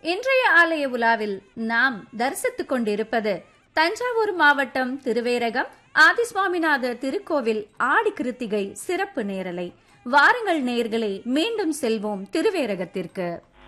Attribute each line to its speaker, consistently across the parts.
Speaker 1: இன்றைய ஆலய உலாவில் நாம் தரிசித்துக் கொண்டிருப்பது தஞ்சாவூர் மாவட்டம் திருவேரகம் ஆதிசுவாமிநாத திருக்கோவில் ஆடி கிருத்திகை சிறப்பு நேரலை வாருங்கள் நேயர்களே மீண்டும் செல்வோம் திருவேரகத்திற்கு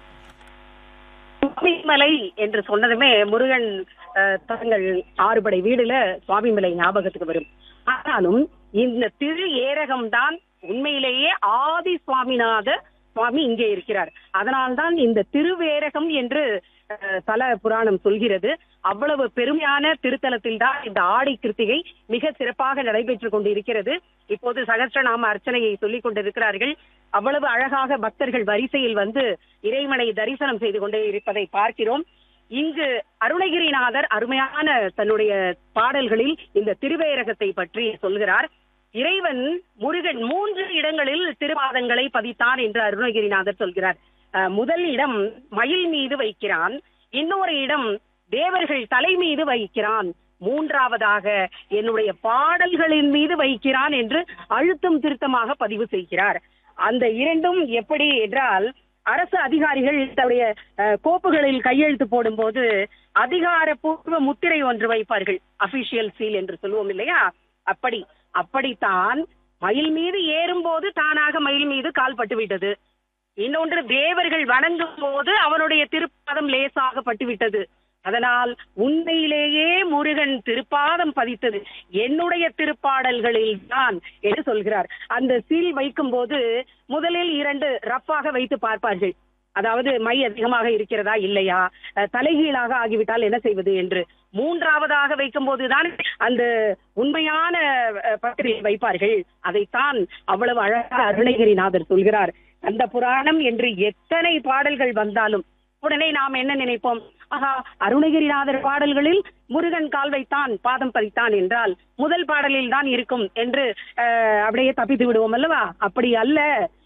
Speaker 2: சுவாமிமலை என்று சொன்னதுமே முருகன் அஹ், தங்கள் ஆறுபடை வீடுல சுவாமிமலை ஞாபகத்துக்கு வரும் ஆனாலும் இந்த திரு ஏரகம் தான் உண்மையிலேயே ஆதி சுவாமிநாத சுவாமி இங்கே இருக்கிறார் அதனால்தான் இந்த திருவேரகம் என்று அஹ், தல புராணம் சொல்கிறது அவ்வளவு பெருமையான திருத்தலத்தில் தான் இந்த ஆடி கிருத்திகை மிக சிறப்பாக நடைபெற்றுக் கொண்டிருக்கிறது இப்போது சகஸ்ரநாம அர்ச்சனையை சொல்லிக் கொண்டிருக்கிறார்கள் அவ்வளவு அழகாக பக்தர்கள் வரிசையில் வந்து இறைவனை தரிசனம் செய்து கொண்டே இருப்பதை பார்க்கிறோம் இங்கு அருணகிரிநாதர் அருமையான தன்னுடைய பாடல்களில் இந்த திருவேரகத்தை பற்றி சொல்கிறார் இறைவன் முருகன் மூன்று இடங்களில் திருபாதங்களை பதித்தான் என்று அருணகிரிநாதர் சொல்கிறார் அஹ், முதல் இடம் மயில் மீது வைக்கிறான் இன்னொரு இடம் தேவர்கள் தலை மீது வைக்கிறான் மூன்றாவதாக என்னுடைய பாடல்களின் மீது வைக்கிறான் என்று அழுத்தம் திருத்தமாக பதிவு செய்கிறார் அந்த இரண்டும் எப்படி என்றால் அரசு அதிகாரிகள் தன்னுடைய அஹ், கோப்புகளில் கையெழுத்து போடும்போது அதிகாரப்பூர்வ முத்திரை ஒன்று வைப்பார்கள் அபிஷியல் சீல் என்று சொல்லுவோம் இல்லையா அப்படி அப்படித்தான் மயில் மீது ஏறும்போது தானாக மயில் மீது கால் பட்டுவிட்டது இன்னொன்று தேவர்கள் வணங்கும் போது அவனுடைய திருப்பாதம் லேசாக பட்டுவிட்டது அதனால் உண்மையிலேயே முருகன் திருப்பாதம் பதித்தது என்னுடைய திருப்பாடல்களில் தான் என்று சொல்கிறார் அந்த சீல் வைக்கும் போது முதலில் இரண்டு ரப்பாக வைத்து பார்ப்பார்கள் அதாவது மை அதிகமாக இருக்கிறதா இல்லையா அஹ், தலைகீழாக ஆகிவிட்டால் என்ன செய்வது என்று மூன்றாவதாக வைக்கும் போதுதான் அந்த உண்மையான அஹ், பத்திரிகை வைப்பார்கள் அதைத்தான் அவ்வளவு அழகாக அருணகிரிநாதர் சொல்கிறார் அந்த புராணம் என்று எத்தனை பாடல்கள் வந்தாலும் உடனே நாம் என்ன நினைப்போம் ஆஹா அருணகிரிநாதர் பாடல்களில் முருகன் கால் வைத்தான் பாதம் பதித்தான் என்றால் முதல் பாடலில் தான் இருக்கும் என்று அஹ், அப்படியே தப்பித்து விடுவோம் அல்லவா அப்படி அல்ல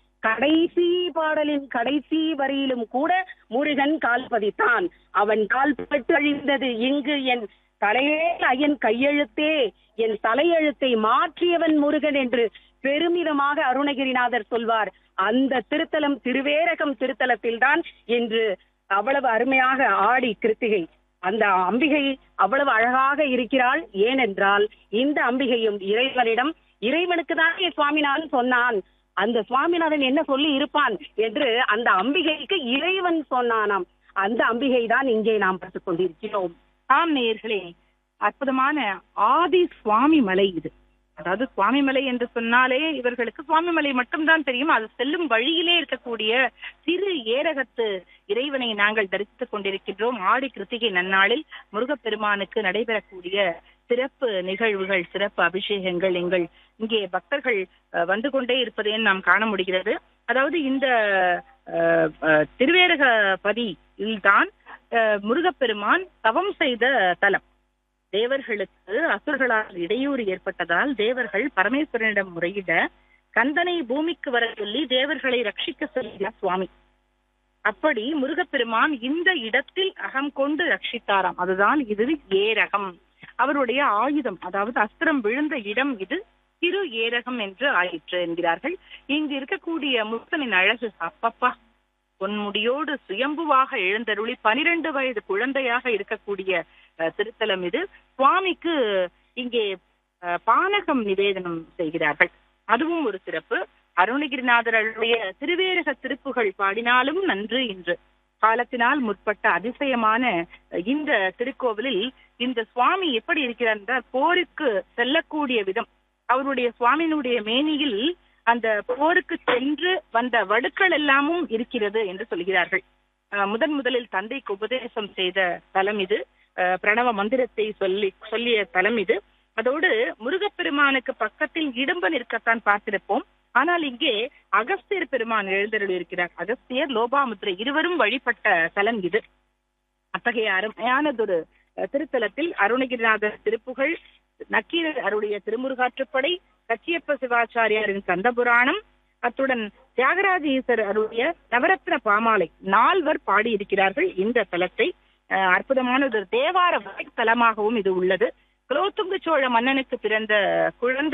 Speaker 2: கடைசி பாடலின் கடைசி வரியிலும் கூட முருகன் கால் பதித்தான் அவன் கால் பட்டு அழிந்தது இங்கு என் தலையே அயன் கையெழுத்தே என் தலையெழுத்தை மாற்றியவன் முருகன் என்று பெருமிதமாக அருணகிரிநாதர் சொல்வார் அந்த திருத்தலம் திருவேரகம் திருத்தலத்தில் தான் என்று அவ்வளவு அருமையாக ஆடி கிருத்திகை அந்த அம்பிகை அவ்வளவு அழகாக இருக்கிறாள் ஏனென்றால் இந்த அம்பிகையும் இறைவனிடம் இறைவனுக்கு தானே சுவாமிநாதன் சொன்னான் அந்த சுவாமிநாதன் என்ன சொல்லி இருப்பான் என்று அந்த அம்பிகைக்கு இறைவன் சொன்னானாம் அந்த அம்பிகை தான் இங்கே நாம் பார்த்துக் கொண்டிருக்கிறோம்
Speaker 3: ஆம் நேயர்களே அற்புதமான ஆதி சுவாமி மலை இது அதாவது சுவாமி மலை என்று சொன்னாலே இவர்களுக்கு சுவாமி மலை மட்டும்தான் தெரியும் அது செல்லும் வழியிலே இருக்கக்கூடிய சிறு ஏரகத்து இறைவனை நாங்கள் தரிசித்துக் கொண்டிருக்கின்றோம் ஆடி கிருத்திகை நன்னாளில் முருகப்பெருமானுக்கு நடைபெறக்கூடிய சிறப்பு நிகழ்வுகள் சிறப்பு அபிஷேகங்கள் எங்கள் இங்கே பக்தர்கள் அஹ், வந்து கொண்டே இருப்பதை நாம் காண முடிகிறது அதாவது இந்த அஹ், அஹ், திருவேரக பதியில்தான் அஹ், முருகப்பெருமான் தவம் செய்த தலம் தேவர்களுக்கு அசுரர்களால் இடையூறு ஏற்பட்டதால் தேவர்கள் பரமேஸ்வரனிடம் முறையிட கந்தனை பூமிக்கு வர சொல்லி தேவர்களை ரட்சிக்க சொல்கிறார் சுவாமி அப்படி முருகப்பெருமான் இந்த இடத்தில் அகம் கொண்டு ரட்சித்தாராம் அதுதான் இது ஏரகம் அவருடைய ஆயுதம் அதாவது அஸ்திரம் விழுந்த இடம் இது திரு ஏரகம் என்று ஆயிற்று என்கிறார்கள் இங்கு இருக்கக்கூடிய முருகனின் அழகு அப்பப்பா பொன்முடியோடு சுயம்புவாக எழுந்தருளி பனிரெண்டு வயது குழந்தையாக இருக்கக்கூடிய அஹ், திருத்தலம் இது சுவாமிக்கு இங்கே அஹ், பானகம் நிவேதனம் செய்கிறார்கள் அதுவும் ஒரு சிறப்பு அருணகிரிநாதருடைய திருவேரக திருப்புகள் பாடினாலும் நன்று இன்று காலத்தினால் முற்பட்ட அதிசயமான அஹ், இந்த திருக்கோவிலில் இந்த சுவாமி எப்படி இருக்கிறார் என்றால் போருக்கு செல்லக்கூடிய விதம் அவருடைய சுவாமியினுடைய மேனியில் அந்த போருக்கு சென்று வந்த வடுக்கள் எல்லாமும் இருக்கிறது என்று சொல்கிறார்கள் அஹ், முதன் முதலில் தந்தைக்கு உபதேசம் செய்த தலம் இது அஹ், பிரணவ மந்திரத்தை சொல்லி சொல்லிய தலம் இது அதோடு முருகப்பெருமானுக்கு பக்கத்தில் இடும்ப நிற்கத்தான் பார்த்திருப்போம் ஆனால் இங்கே அகஸ்தியர் பெருமான் எழுந்தருள் இருக்கிறார் அகஸ்தியர் லோபாமுத்திரை இருவரும் வழிபட்ட தலம் இது அத்தகைய அருமையானதொரு அஹ், திருத்தலத்தில் அருணகிரிநாதர் திருப்புகழ் நக்கீரர் அருடைய திருமுருகாற்றுப்படை கச்சியப்ப சிவாச்சாரியாரின் கந்தபுராணம் அத்துடன் தியாகராஜ ஈசர் அருடைய நவரத்ன பாமாலை நால்வர் பாடியிருக்கிறார்கள் இந்த தலத்தை அஹ், அற்புதமான ஒரு தேவார தலமாகவும் இது உள்ளது குலோத்துங்க சோழ மன்னனுக்கு பிறந்த குழந்தை